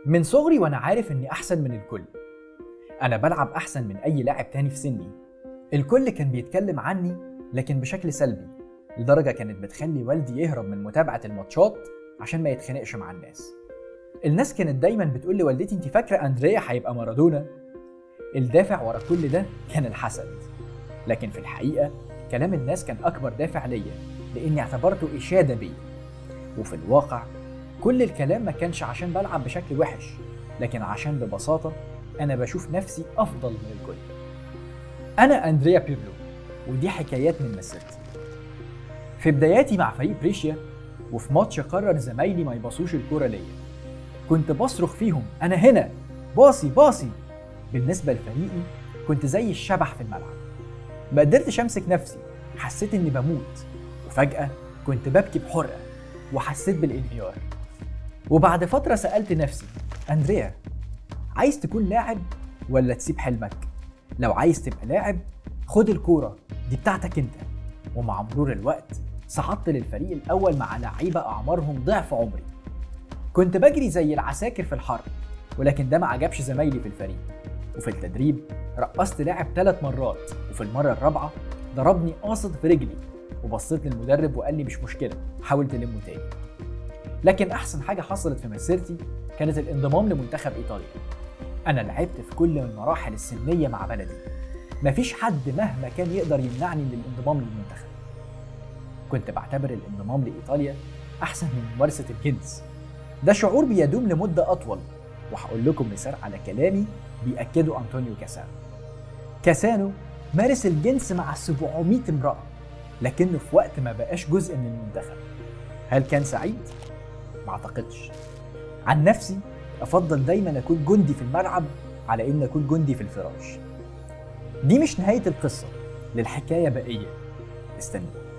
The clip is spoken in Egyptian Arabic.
من صغري وانا عارف اني احسن من الكل انا بلعب احسن من اي لاعب تاني في سني الكل كان بيتكلم عني لكن بشكل سلبي لدرجه كانت بتخلي والدي يهرب من متابعه الماتشات عشان ما يتخانقش مع الناس الناس كانت دايما بتقول لوالدتي انت فاكره اندريا هيبقى مارادونا الدافع ورا كل ده كان الحسد لكن في الحقيقه كلام الناس كان اكبر دافع ليا لاني اعتبرته اشاده بيا وفي الواقع كل الكلام ما كانش عشان بلعب بشكل وحش لكن عشان ببساطة أنا بشوف نفسي أفضل من الكل أنا أندريا بيرلو ودي حكايات من مسيرتي في بداياتي مع فريق بريشيا وفي ماتش قرر زمايلي ما يباصوش الكورة ليا كنت بصرخ فيهم أنا هنا باصي باصي بالنسبة لفريقي كنت زي الشبح في الملعب ما قدرتش أمسك نفسي حسيت إني بموت وفجأة كنت ببكي بحرقة وحسيت بالانهيار وبعد فترة سألت نفسي أندريا عايز تكون لاعب ولا تسيب حلمك؟ لو عايز تبقى لاعب خد الكورة دي بتاعتك انت ومع مرور الوقت صعدت للفريق الأول مع لعيبة أعمارهم ضعف عمري كنت بجري زي العساكر في الحرب ولكن ده ما عجبش زمايلي في الفريق وفي التدريب رقصت لاعب ثلاث مرات وفي المرة الرابعة ضربني قاصد في رجلي وبصيت للمدرب وقال لي مش مشكلة حاول تلمه تاني لكن أحسن حاجة حصلت في مسيرتي كانت الانضمام لمنتخب إيطاليا أنا لعبت في كل المراحل السنية مع بلدي مفيش حد مهما كان يقدر يمنعني من الانضمام للمنتخب كنت بعتبر الانضمام لإيطاليا أحسن من ممارسة الجنس ده شعور بيدوم لمدة أطول وهقول لكم مثال على كلامي بيأكده أنطونيو كاسانو كاسانو مارس الجنس مع 700 امرأة لكنه في وقت ما بقاش جزء من المنتخب هل كان سعيد؟ ما اعتقدش عن نفسي افضل دايما اكون جندي في الملعب على ان اكون جندي في الفراش دي مش نهايه القصه للحكايه بقيه استنوا